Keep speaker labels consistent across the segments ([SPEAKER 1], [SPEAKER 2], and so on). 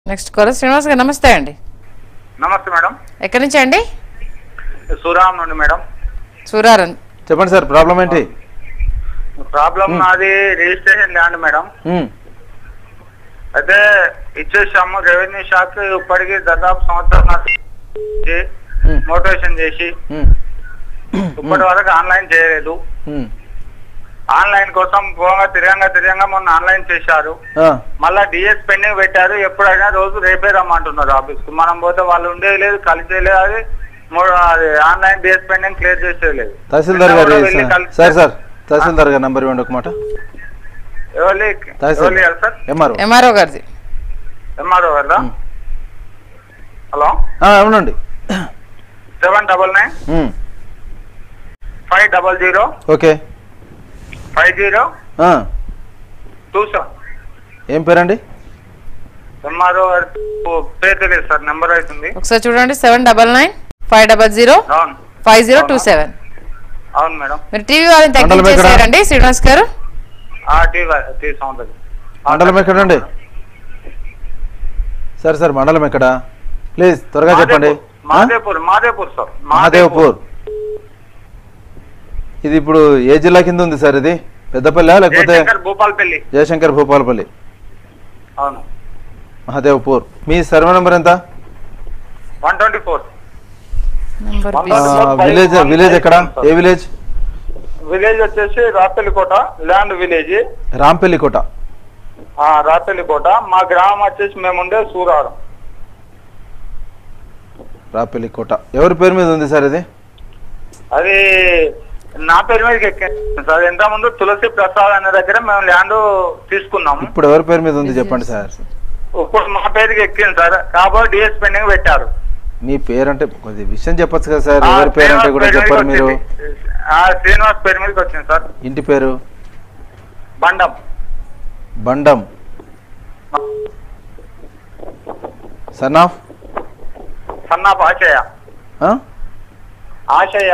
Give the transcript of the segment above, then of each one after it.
[SPEAKER 1] Next caller Srinivas గారు నమస్తే అండి
[SPEAKER 2] నమస్తే మేడం
[SPEAKER 1] ఎక్కడి నుంచి అండి
[SPEAKER 2] సూరాం నుండి మేడం
[SPEAKER 1] సూరారం
[SPEAKER 3] చెప్పండి సార్ ప్రాబ్లం ఏంటి
[SPEAKER 2] ప్రాబ్లం నాది రిజిస్ట్రేషన్ ల్యాండ్ మేడం
[SPEAKER 3] ఉమ్,
[SPEAKER 2] అయితే ఇచ్చేసాము రెవెన్యూ శాఖ ఇప్పటికి దాదాపు సంవత్సరం నుంచి
[SPEAKER 3] ఉమ్,
[SPEAKER 2] మోటివేషన్ చేసి
[SPEAKER 3] ఉమ్,
[SPEAKER 2] ఇప్పటి వరకు ఆన్లైన్ చేయలేదు
[SPEAKER 3] ఉమ్,
[SPEAKER 2] ఆన్లైన్ కోసం పోగా తిరగంగా తిరగంగా మొన్న ఆన్లైన్ చేశారు
[SPEAKER 3] ఆ,
[SPEAKER 2] మళ్ళా డిఎస్ పెండింగ్ పెట్టారు ఎప్పుడైనా రోజు రేపే రమ్మంటున్నారు ఆఫీస్ కు మనం పోతే వాళ్ళు ఉండేది లేదు కలిసేది లేదు అది మూడు అది ఆన్లైన్ డిఎస్ పెండింగ్ క్లియర్ చేసేది లేదు
[SPEAKER 3] తహసీల్దార్ గారు
[SPEAKER 2] నిన్న కూడా వెళ్ళి కలిసి-
[SPEAKER 3] సార్ సార్ తహసీల్దార్ గారు నంబర్ ఇవ్వండి ఒక మాట
[SPEAKER 2] ఎవరి
[SPEAKER 3] తహసీల్
[SPEAKER 2] ఎవరి గారు సార్
[SPEAKER 3] ఎంఆర్ఓ
[SPEAKER 1] ఎంఆర్ఓ గారిది
[SPEAKER 2] ఎంఆర్ఓ గారు
[SPEAKER 3] ఉమ్.
[SPEAKER 2] హలో
[SPEAKER 3] అవునండి
[SPEAKER 2] seven double nine
[SPEAKER 3] um,
[SPEAKER 2] five double zero
[SPEAKER 3] okay
[SPEAKER 2] five zero
[SPEAKER 3] ఆ,
[SPEAKER 2] టూ సెవెన్
[SPEAKER 3] ఏం పేరండి
[SPEAKER 2] ఎంఆర్ఓ గారి పేరు తెలియదు సార్ నెంబర్ అవుతుంది
[SPEAKER 1] ఒకసారి చూడండి seven double nine five double zero
[SPEAKER 2] అవును
[SPEAKER 1] ఫైవ్ జీరో టూ సెవెన్
[SPEAKER 2] అవును మేడం
[SPEAKER 1] మీరు టీవీ వాళ్ళని
[SPEAKER 3] మండలం ఎక్కడ?
[SPEAKER 1] తగ్గించేసారండి శ్రీనివాస్ గారు
[SPEAKER 2] ఆ టీవీ టీవీ సౌండ్ అది.
[SPEAKER 3] మండలం ఎక్కడండి సరే సార్ మండలం ఎక్కడ ప్లీజ్ త్వరగా చెప్పండి ఆ?
[SPEAKER 2] మాదేపూర్ మాదేపూర్ సార్
[SPEAKER 3] మహాదేవ్పూర్ ఇది ఇప్పుడు ఏ జిల్లా కింద ఉంది సార్ ఇది పెద్దపల్లి లేకపోతే
[SPEAKER 2] జయశంకర్ భూపాల్పల్లి
[SPEAKER 3] జయశంకర్ భూపాలపల్లి
[SPEAKER 2] అవును
[SPEAKER 3] మహాదేవ్పూర్ మీ సర్వే నెంబర్ ఎంత
[SPEAKER 2] వన్ ట్వంటీ ఫోర్
[SPEAKER 1] నంబర్
[SPEAKER 2] ఆ,
[SPEAKER 1] బి-
[SPEAKER 3] విలేజ్ విలేజ్ ఎక్కడ ఏ విలేజ్
[SPEAKER 2] విలేజ్ వచ్చేసి రాపల్లికోట ల్యాండ్ విలేజ్
[SPEAKER 3] రాంపల్లికోట
[SPEAKER 2] ఆ రాపల్లికోట మా గ్రామం వచ్చేసి మేముండే సూరారం
[SPEAKER 3] రాపల్లికోట ఎవరి పేరు మీద ఉంది సార్ ఇది
[SPEAKER 2] అది నా పేరు మీదకి ఎక్కింది సార్ ఎంత ముందు తులసి ప్రసాద్ అనే దగ్గర మేము ల్యాండ్ తీసుకున్నాము
[SPEAKER 3] ఇప్పుడు ఎవరి పేరు మీద ఉంది చెప్పండి సార్
[SPEAKER 2] ఇప్పుడు మా పేరుకి ఎక్కింది సార్ కాబట్టి డిఎస్ పెండింగ్ పెట్టారు
[SPEAKER 3] మీ పేరు అంటే కొద్ది విషయం చెప్పొచ్చు కదా సార్
[SPEAKER 2] ఆ,
[SPEAKER 3] ఎవరి పేరు అంటే
[SPEAKER 2] శ్రీనివాస్
[SPEAKER 3] కూడా
[SPEAKER 2] పేరు
[SPEAKER 3] చెప్పారు
[SPEAKER 2] మీదకి
[SPEAKER 3] మీరు
[SPEAKER 2] వచ్చింది. ఆ, శ్రీనివాస్ పేరు మీదకి వచ్చింది సార్
[SPEAKER 3] ఇంటి పేరు
[SPEAKER 2] Bandam
[SPEAKER 3] Bandam son of
[SPEAKER 2] son of Ashaya
[SPEAKER 3] ఆ?
[SPEAKER 2] ఆశయ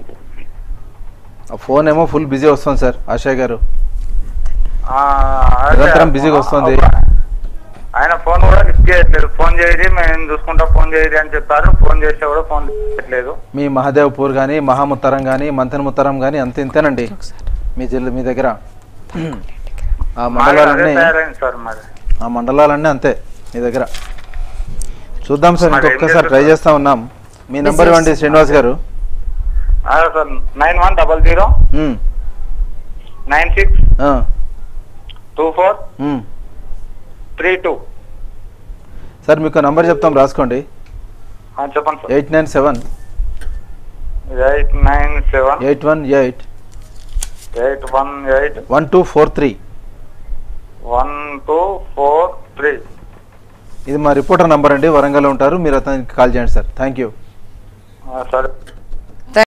[SPEAKER 3] ఆ ఫోన్ ఏమో ఫుల్ బిజీ వస్తుంది సార్ ఆశయ్ గారు
[SPEAKER 2] ఆ, అదే.
[SPEAKER 3] నిరంతరం బిజీగా వస్తుంది.
[SPEAKER 2] ఆయన ఫోన్ కూడా లిఫ్ట్ చేయట్లేదు ఫోన్ చేయరి మేము చూసుకుంటా ఫోన్ చేయరి అని చెప్పారు ఫోన్ చేస్తే కూడా ఫోన్ చేయట్లేదు
[SPEAKER 3] మీ మహాదేవ్పూర్ కానీ మహాముత్తరం కానీ మంతెన ముత్తరం కానీ అంత ఇంతేనండి మీ జిల్లా మీ దగ్గర ఆ
[SPEAKER 2] మాది అదే
[SPEAKER 3] మండలాలన్నీ
[SPEAKER 2] తయారైంది సార్ మరి
[SPEAKER 3] ఆ మండలాలన్నీ అంతే మీ దగ్గర చూద్దాం సార్
[SPEAKER 2] మరి ఏం
[SPEAKER 3] ఇంకొకసారి ట్రై
[SPEAKER 2] చేస్తారు?
[SPEAKER 3] చేస్తా ఉన్నాం మీ నెంబర్ ఇవ్వండి శ్రీనివాస్ గారు
[SPEAKER 2] అదే sir nine one double zero
[SPEAKER 3] um,
[SPEAKER 2] nine six
[SPEAKER 3] ఆ,
[SPEAKER 2] two four
[SPEAKER 3] um.
[SPEAKER 2] Three two
[SPEAKER 3] sir మీకు నంబర్ చెప్తాం రాసుకోండి
[SPEAKER 2] చెప్పండి sir
[SPEAKER 3] eight nine seven
[SPEAKER 2] eight nine seven
[SPEAKER 3] eight one eight
[SPEAKER 2] eight one eight
[SPEAKER 3] one two four three
[SPEAKER 2] one two four three
[SPEAKER 3] ఇది మా reporter number అండి వరంగల్లో ఉంటారు మీరు అతనికి కాల్ చేయండి సార్ థ్యాంక్ యూ
[SPEAKER 2] సరే